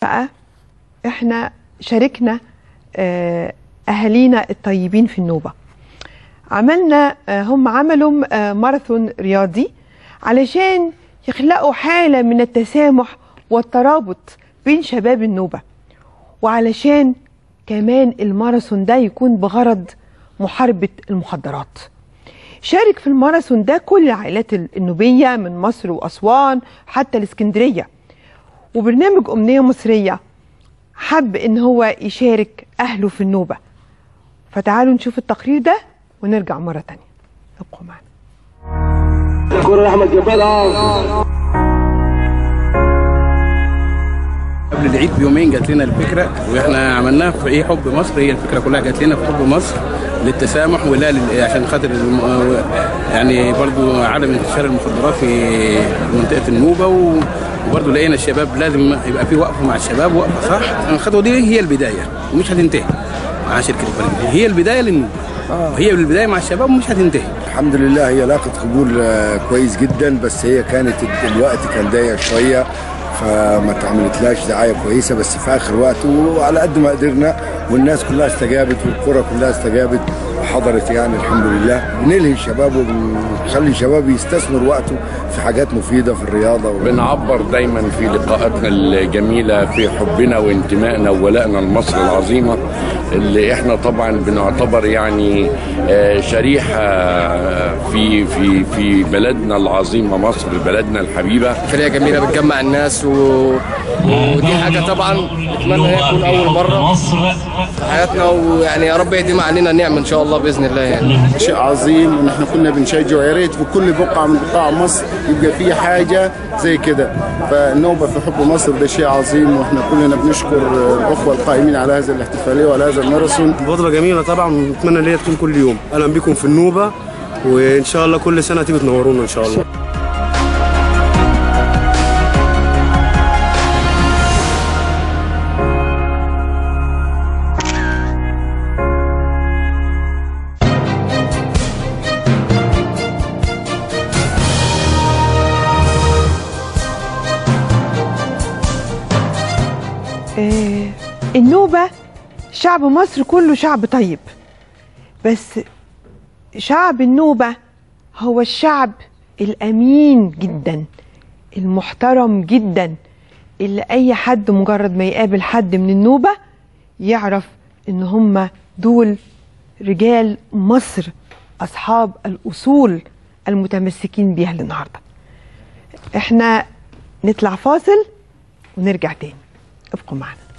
بقى احنا شاركنا آه، اهالينا الطيبين في النوبه عملنا آه، هم عملوا آه، ماراثون رياضي علشان يخلقوا حاله من التسامح والترابط بين شباب النوبه وعلشان كمان الماراثون ده يكون بغرض محاربه المخدرات شارك في الماراثون ده كل العائلات النوبيه من مصر واسوان حتى الاسكندريه وبرنامج أمنية مصرية حب إن هو يشارك أهله في النوبة فتعالوا نشوف التقرير ده ونرجع مرة تانية ابقوا معنا كرة أحمد جبال اه قبل العيد بيومين جات لنا الفكره واحنا عملناها في ايه حب مصر هي الفكره كلها جات لنا في حب مصر للتسامح ولا لل- عشان خاطر الم- يعني برضو عدم انتشار المخدرات في منطقه النوبه و- وبرضو لقينا الشباب لازم يبقى في وقفه مع الشباب وقفه صح الخطوه دي هي البدايه ومش هتنتهي مع شركه الفريق هي البدايه للنوبه هي البدايه مع الشباب ومش هتنتهي الحمد لله هي لاقت قبول آه، كويس جدا بس هي كانت الوقت كان ضيق شويه فما تعملتلاش دعايه كويسه بس في اخر وقت وعلى قد ما قدرنا والناس كلها استجابت والقرى كلها استجابت وحضرت يعني الحمد لله بنلهي الشباب وبنخلي الشباب يستثمر وقته في حاجات مفيده في الرياضه و... بنعبر دايما في لقاءاتنا الجميلة في حبنا وانتمائنا وولائنا لمصر العظيمة اللي احنا طبعا بنعتبر يعني آه، شريحة في في في بلدنا العظيمة مصر بلدنا الحبيبة فرقه جميله بتجمع الناس و... ودي حاجه طبعا اتمنى هي تكون اول مره في حياتنا ويعني يا رب يديم علينا النعمه ان شاء الله باذن الله يعني شيء عظيم وان احنا كنا بنشجعه يا ريت في كل بقعه من بقاع مصر يبقى في حاجه زي كده فالنوبه في حب مصر ده شيء عظيم واحنا كلنا بنشكر الاخوه القائمين على هذه الاحتفاليه وعلى هذا الماراثون بطولة جميلة طبعا ونتمنى ان هي تكون كل يوم اهلا بكم في النوبة وان شاء الله كل سنة تيجوا تنورونا ان شاء الله آه، النوبة شعب مصر كله شعب طيب بس شعب النوبة هو الشعب الأمين جدا المحترم جدا اللي أي حد مجرد ما يقابل حد من النوبة يعرف إن هم دول رجال مصر أصحاب الأصول المتمسكين بيها للنهارده احنا نطلع فاصل ونرجع تاني ابقوا معنا